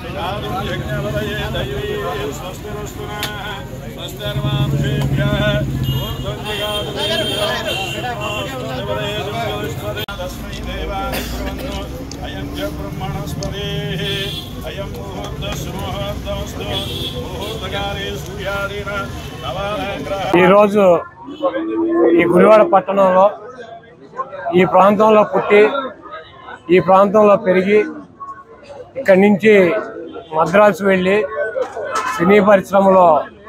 తస్మై దేవాయ బ్రహ్మణో అయం చ బ్రహ్మణస్పదే అయం ముహూర్త సుముహూర్తమస్తు ముహూర్తకాలే సూర్యాదీన నవాగ్రహ ఈరోజు ఈ గుడివాడ పట్టణంలో ఈ ప్రాంతంలో పుట్టి ఈ ప్రాంతంలో పెరిగి ఇక్కడి నుంచి మద్రాసు వెళ్ళి సినీ పరిశ్రమలో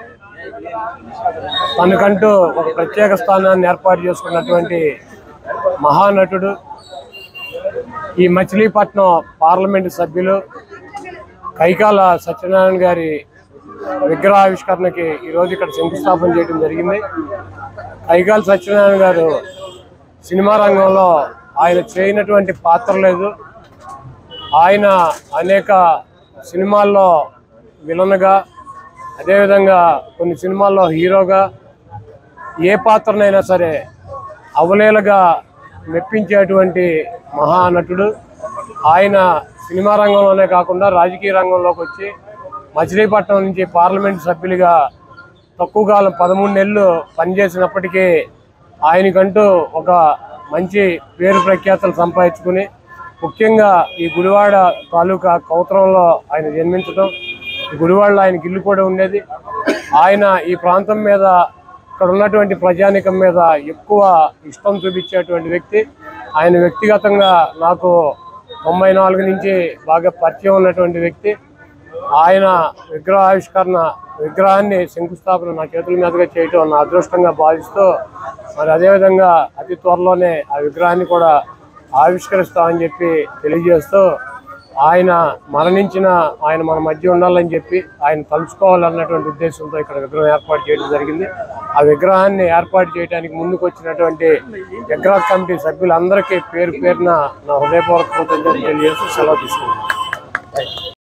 తనకంటూ ఒక ప్రత్యేక స్థానాన్ని ఏర్పాటు చేసుకున్నటువంటి మహానటుడు ఈ మచిలీపట్నం పార్లమెంటు సభ్యులు కైకాల సత్యనారాయణ గారి విగ్రహావిష్కరణకి ఈరోజు ఇక్కడ శంకుస్థాపన చేయడం జరిగింది కైకాల సత్యనారాయణ గారు సినిమా రంగంలో ఆయన చేయనటువంటి పాత్ర లేదు ఆయన అనేక సినిమాల్లో విలన్గా అదేవిధంగా కొన్ని సినిమాల్లో హీరోగా ఏ పాత్రనైనా సరే అవలేలగా మెప్పించేటువంటి మహానటుడు ఆయన సినిమా రంగంలోనే కాకుండా రాజకీయ రంగంలోకి వచ్చి మచిలీపట్నం నుంచి పార్లమెంట్ సభ్యులుగా తక్కువ కాలం పదమూడు నెలలు పనిచేసినప్పటికీ ఆయనకంటూ ఒక మంచి పేరు ప్రఖ్యాతలు సంపాదించుకుని ముఖ్యంగా ఈ గుడివాడ తాలూకా కౌతరంలో ఆయన జన్మించడం ఈ గుడివాడలో ఆయనకి ఇల్లు కూడా ఉండేది ఆయన ఈ ప్రాంతం మీద ఇక్కడ ఉన్నటువంటి ప్రజానికం మీద ఎక్కువ ఇష్టం చూపించేటువంటి వ్యక్తి ఆయన వ్యక్తిగతంగా నాకు తొంభై నాలుగు నుంచి బాగా పరిచయం ఉన్నటువంటి వ్యక్తి ఆయన విగ్రహావిష్కరణ విగ్రహాన్ని శంకుస్థాపన నా చేతుల మీదుగా చేయటం నా అదృష్టంగా భావిస్తూ మరి అదేవిధంగా అతి త్వరలోనే ఆ విగ్రహాన్ని కూడా ఆవిష్కరిస్తామని చెప్పి తెలియజేస్తూ ఆయన మరణించిన ఆయన మన మధ్య ఉండాలని చెప్పి ఆయన తలుచుకోవాలన్నటువంటి ఉద్దేశంతో ఇక్కడ విగ్రహం ఏర్పాటు చేయడం జరిగింది ఆ విగ్రహాన్ని ఏర్పాటు చేయడానికి ముందుకు వచ్చినటువంటి విగ్రహ కమిటీ సభ్యులందరికీ పేరు పేరున నా హృదయపూర్వక కృతజ్ఞతలు తెలియజేస్తూ సెలవు తీసుకుంటాను